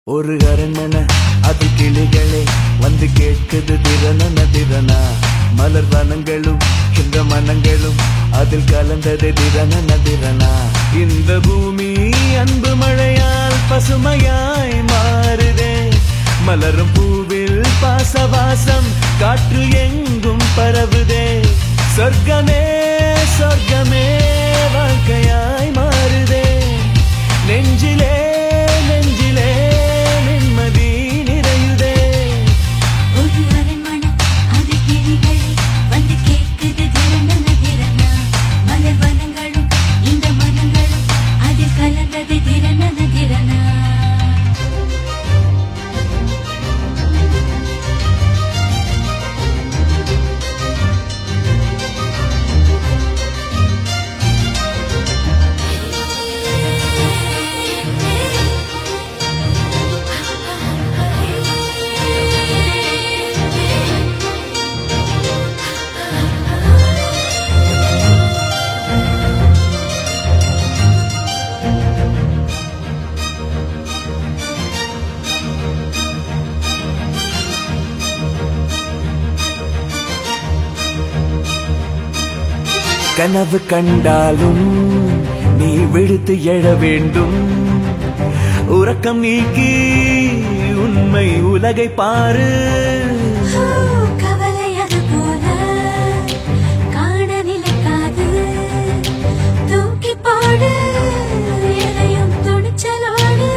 ஒரு அரண்மனை அது கிளிகளே வந்து கேட்குது திறன திறனா மலர் வனங்களும் இந்த மனங்களும் அதில் கலந்தது திறன திறனா இந்த பூமி அன்பு மழையால் பசுமையாய் மாறுதே மலரும் பூவில் பாசவாசம் காற்று எங்கும் பரவுதே சொர்க்கமே சொர்க்கமே வாழ்க்கையாய் மாறுதே நெஞ்சிலே நெஞ்சிலே நிம்மதி நிறையுதே ஒரு அரண்மனை அது கிளிகளே வந்து கேட்குது திறனன திறனா மலர் வனங்களும் இந்த மனங்களும் அதில் கலந்தது திறனன திறனா கனவு கண்டாலும் நீ விழுத்து எழ வேண்டும் உறக்கம் நீக்கி உண்மை உலகை பாரு ஓ, கவலை அது போல காண நிலைக்காது தூக்கி போடு எதையும் துணிச்சலோடு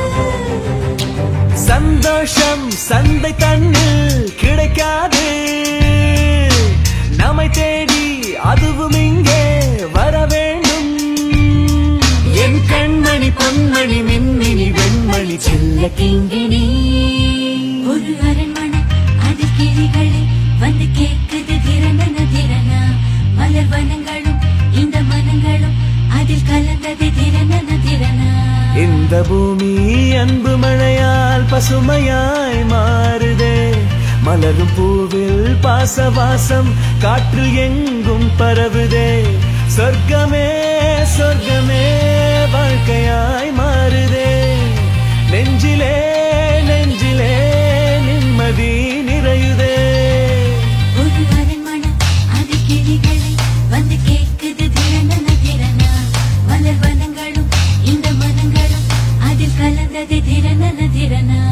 சந்தோஷம் சந்தை தண்ணில் கிடைக்காது நம்மை தேடி அதுவும் இங்கே வர வேண்டும் என் கண்மணி பொன்மணி மின்மினி வெண்மணி செல்ல கிங்கிணி ஒரு அரண்மனை அது கிளிகளே வந்து கேட்குது திறனன திறனா மலர் வனங்களும் இந்த மனங்களும் அதில் கலந்தது திறனன திறனா இந்த பூமி அன்பு மழையால் பசுமையாய் மாறுதே மலரும் பூவில் பாசவாசம் காற்று எங்கும் பரவுதே சொர்க்கமே சொர்க்கமே வாழ்க்கையாய் மாறுதே நெஞ்சிலே நெஞ்சிலே நிம்மதி நிறையுதே ஒரு அரண்மனை அது கிளிகளே வந்து கேட்குது திறனன திறனா மலர் வனங்களும் இந்த மனங்களும் அதில் கலந்தது திறனன திறனா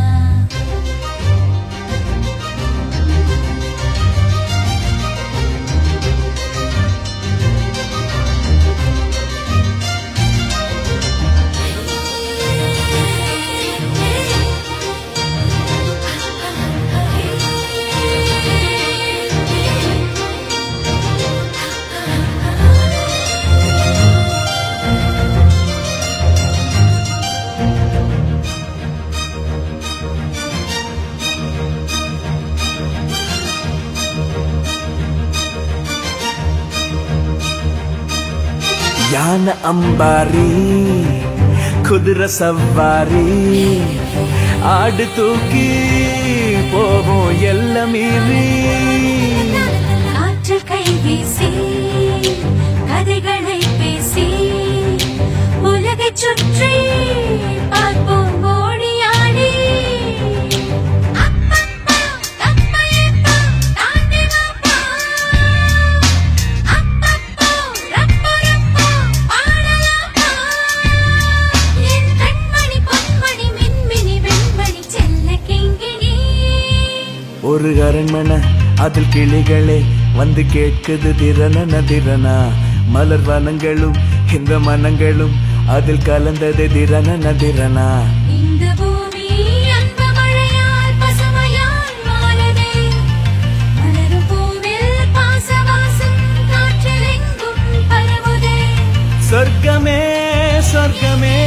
யானை அம்பாரி குதிரை சவாரி ஆடு தூக்கி போவோம் எல்லாம் மீறி காற்று கை வீசி கதைகளை பேசி உலகை சுற்றி பார்ப்போம் ஓடியாடி அப்பப்பா, தப்பையப்பா, தாண்டி வாப்பா. அப்பப்போ, ரப்போ, ரப்போ, பாடலாமா. என் கண்மணி, பொன்மணி, மின்மினி, வெண்மணி, செல்ல கிங்கிணி ஒரு அரண்மனை அதில் கிளிகளே வந்து கேட்குது திறன திறனா மலர் வனங்களும் இந்த மனங்களும் அதில் கலந்தது திறன திறனா இந்த பூமி அன்பு மழையால் பசுமையால் மாறுதே. மலரும் பூவில் பாசவாசம் காற்றில் எங்கும் பரவுதே. சொர்க்கமே சொர்க்கமே